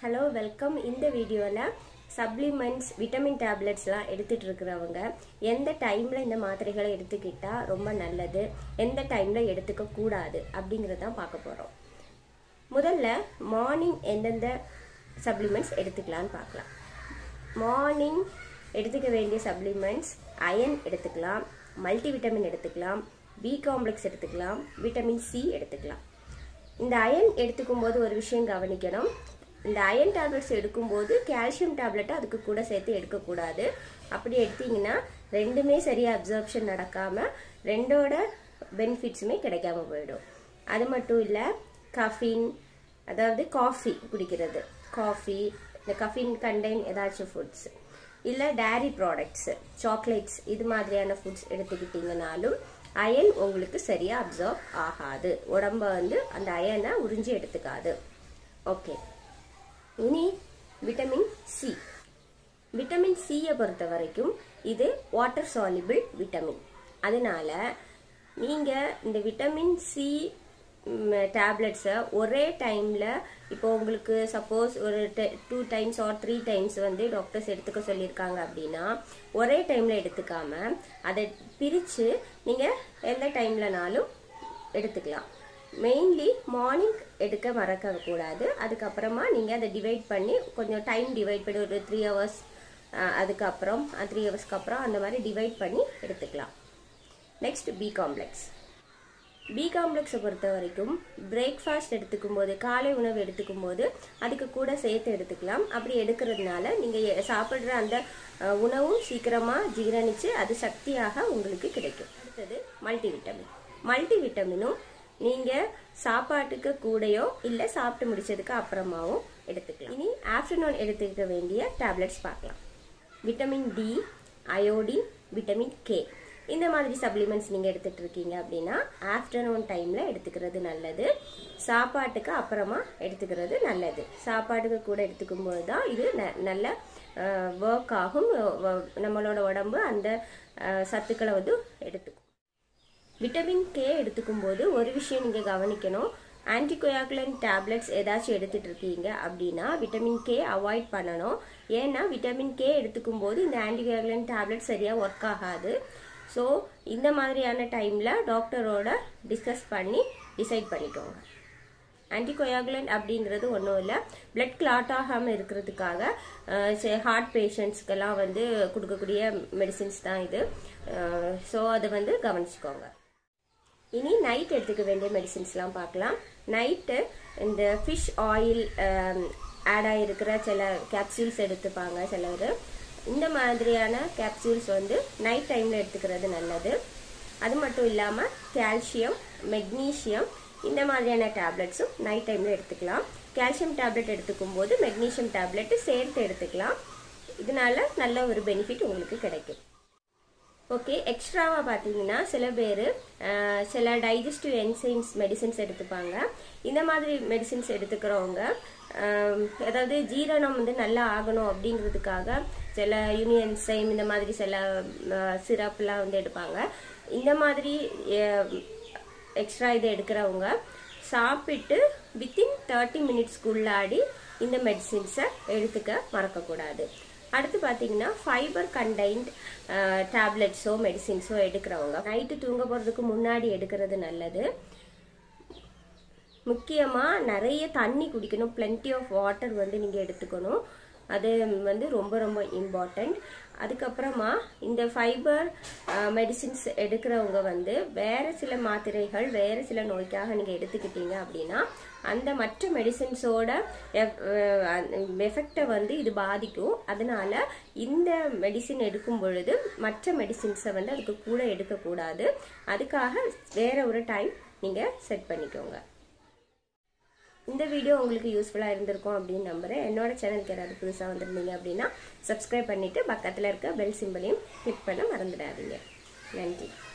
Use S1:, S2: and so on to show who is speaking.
S1: hello welcome இந்த வீடியோவில் supplements vitamin டேப்லெட்ஸ்லாம் எடுத்துட்டு இருக்கிறவங்க எந்த டைமில் இந்த மாத்திரைகளை எடுத்துக்கிட்டால் ரொம்ப நல்லது எந்த டைமில் எடுத்துக்க கூடாது அப்படிங்கிறத தான் பார்க்க போகிறோம் முதல்ல மார்னிங் எந்தெந்த சப்ளிமெண்ட்ஸ் எடுத்துக்கலான்னு பார்க்கலாம் மார்னிங் எடுத்துக்க வேண்டிய சப்ளிமெண்ட்ஸ் அயன் எடுத்துக்கலாம் மல்டி விட்டமின் எடுத்துக்கலாம் பி காம்ப்ளெக்ஸ் எடுத்துக்கலாம் விட்டமின் சி எடுத்துக்கலாம் இந்த அயன் எடுத்துக்கும் போது ஒரு விஷயம் கவனிக்கணும் இந்த அயன் டேப்லெட்ஸ் எடுக்கும்போது கால்சியம் டேப்லெட்டை அதுக்கு கூட சேர்த்து எடுக்கக்கூடாது அப்படி எடுத்தீங்கன்னா ரெண்டுமே சரியாக அப்சர்ப்ஷன் நடக்காமல் ரெண்டோட பெனிஃபிட்ஸுமே கிடைக்காம போயிடும் அது மட்டும் இல்லை கஃபின் அதாவது காஃபி குடிக்கிறது காஃபி இந்த கஃபின் கண்டெயின் ஏதாச்சும் ஃபுட்ஸ் இல்லை டேரி ப்ராடக்ட்ஸு சாக்லேட்ஸ் இது மாதிரியான ஃபுட்ஸ் எடுத்துக்கிட்டிங்கனாலும் அயன் உங்களுக்கு சரியாக அப்சர்வ் ஆகாது உடம்ப வந்து அந்த அயனை உறிஞ்சி எடுத்துக்காது ஓகே இனி விட்டமின் சி விட்டமின் சியை பொறுத்த வரைக்கும் இது வாட்டர் சாலிபிள் விட்டமின் அதனால நீங்கள் இந்த விட்டமின் சி டேப்லெட்ஸை ஒரே டைமில் இப்போ உங்களுக்கு சப்போஸ் ஒரு two times or three times வந்து டாக்டர்ஸ் எடுத்துக்க சொல்லியிருக்காங்க அப்படின்னா ஒரே டைமில் எடுத்துக்காம அதை பிரித்து நீங்கள் எந்த டைம்லனாலும் எடுத்துக்கலாம் மெயின்லி மார்னிங் எடுக்க மறக்க கூடாது அதுக்கப்புறமா நீங்கள் அதை டிவைட் பண்ணி கொஞ்சம் டைம் டிவைட் பண்ணி ஒரு த்ரீ ஹவர்ஸ் அதுக்கப்புறம் த்ரீ ஹவர்ஸ்க்கு அப்புறம் அந்த மாதிரி டிவைட் பண்ணி எடுத்துக்கலாம் நெக்ஸ்ட் பி காம்ப்ளெக்ஸ் பி காம்ப்ளெக்ஸை பொறுத்த வரைக்கும் பிரேக்ஃபாஸ்ட் எடுத்துக்கும் போது காலை உணவு எடுத்துக்கும் போது அதுக்கு கூட சேர்த்து எடுத்துக்கலாம் அப்படி எடுக்கிறதுனால நீங்கள் சாப்பிட்ற அந்த உணவும் சீக்கிரமாக ஜீரணித்து அது சக்தியாக உங்களுக்கு கிடைக்கும் அடுத்தது மல்டி விட்டமின் மல்டி விட்டமினும் நீங்கள் சாப்பாட்டுக்கு கூடயோ இல்லை சாப்பிட்டு முடிச்சதுக்கு அப்புறமாவும் எடுத்துக்கலாம் இனி ஆஃப்டர்நூன் எடுத்துக்க வேண்டிய டேப்லெட்ஸ் பார்க்கலாம் vitamin D iodine vitamin K இந்த மாதிரி சப்ளிமெண்ட்ஸ் நீங்கள் எடுத்துகிட்டு இருக்கீங்க அப்படின்னா ஆஃப்டர்நூன் டைமில் எடுத்துக்கிறது நல்லது சாப்பாட்டுக்கு அப்புறமா எடுத்துக்கிறது நல்லது சாப்பாட்டுக்கு கூட எடுத்துக்கும் போது தான் இது நல்ல ஒர்க் ஆகும் நம்மளோட உடம்பு அந்த சத்துக்களை வந்து எடுத்துக்கும் விட்டமின் கே எடுத்துக்கும் போது ஒரு விஷயம் நீங்கள் கவனிக்கணும் ஆன்டிகோயாகுலன் டேப்லெட்ஸ் ஏதாச்சும் எடுத்துட்டு இருக்கீங்க அப்படின்னா விட்டமின் கே அவாய்ட் பண்ணணும் ஏன்னா விட்டமின் கே எடுத்துக்கும் போது இந்த ஆன்டிகோயாகுலன் டேப்லெட் சரியாக ஒர்க் ஆகாது ஸோ இந்த மாதிரியான டைமில் டாக்டரோட டிஸ்கஸ் பண்ணி டிசைட் பண்ணிக்கோங்க ஆன்டிகோயாகுலன் அப்படிங்கிறது ஒன்றும் இல்லை பிளட் கிளாட் ஆகாமல் இருக்கிறதுக்காக ஹார்ட் பேஷண்ட்ஸ்க்கெல்லாம் வந்து கொடுக்கக்கூடிய மெடிசின்ஸ் தான் இது ஸோ அதை வந்து கவனிச்சுக்கோங்க இனி நைட் எடுத்துக்க வேண்டிய மெடிசின்ஸ்லாம் பார்க்கலாம் நைட்டு இந்த ஃபிஷ் ஆயில் ஆட் ஆகிருக்கிற சில கேப்சூல்ஸ் எடுத்துப்பாங்க சிலர் இந்த மாதிரியான கேப்சூல்ஸ் வந்து நைட் டைமில் எடுத்துக்கிறது நல்லது அது மட்டும் இல்லாமல் கால்சியம் மெக்னீஷியம் இந்த மாதிரியான டேப்லெட்ஸும் நைட் டைமில் எடுத்துக்கலாம் கால்சியம் டேப்லெட் எடுத்துக்கும் போது மெக்னீஷியம் டேப்லெட்டு சேர்த்து எடுத்துக்கலாம் இதனால நல்ல ஒரு பெனிஃபிட் உங்களுக்கு கிடைக்கும் ஓகே எக்ஸ்ட்ராவாக பார்த்தீங்கன்னா சில பேர் சில டைஜஸ்டிவ் என்சைம்ஸ் மெடிசின்ஸ் எடுத்துப்பாங்க இந்த மாதிரி மெடிசின்ஸ் எடுத்துக்கிறவங்க அதாவது ஜீரணம் வந்து நல்லா ஆகணும் அப்படிங்கிறதுக்காக சில யூனியன்சைம் இந்த மாதிரி சில சிரப்லாம் வந்து எடுப்பாங்க இந்த மாதிரி எக்ஸ்ட்ரா இதை எடுக்கிறவங்க சாப்பிட்டு வித்தின் தேர்ட்டி மினிட்ஸ்க்குள்ளாடி இந்த மெடிசின்ஸை எடுத்துக்க மறக்கக்கூடாது அடுத்து பார்த்தீங்கன்னா ஃபைபர் கண்டைன்ட் டேப்லெட்ஸோ மெடிசின்ஸோ எடுக்கிறவங்க நைட்டு தூங்க போகிறதுக்கு முன்னாடி எடுக்கிறது நல்லது முக்கியமாக நிறைய தண்ணி குடிக்கணும் பிளென்டி ஆஃப் வாட்டர் வந்து நீங்கள் எடுத்துக்கணும் அது வந்து ரொம்ப ரொம்ப இம்பார்ட்டண்ட் அதுக்கப்புறமா இந்த ஃபைபர் மெடிசின்ஸ் எடுக்கிறவங்க வந்து வேறு சில மாத்திரைகள் வேறு சில நோய்க்காக நீங்கள் எடுத்துக்கிட்டீங்க அப்படின்னா அந்த மற்ற மெடிசின்ஸோட எஃபெக்டை வந்து இது பாதிக்கும் அதனால இந்த மெடிசின் எடுக்கும் பொழுது மற்ற மெடிசின்ஸை வந்து அதுக்கு கூட எடுக்கக்கூடாது அதுக்காக வேற ஒரு டைம் நீங்கள் செட் பண்ணிக்கோங்க இந்த வீடியோ உங்களுக்கு யூஸ்ஃபுல்லாக இருந்திருக்கும் அப்படின்னு நம்புகிறேன் என்னோட சேனலுக்கு யாராவது புதுசாக வந்திருந்தீங்க அப்படின்னா சப்ஸ்கிரைப் பண்ணிவிட்டு பக்கத்தில் இருக்க பெல் சிம்பிளையும் கிளிக் பண்ண மறந்துடாதீங்க நன்றி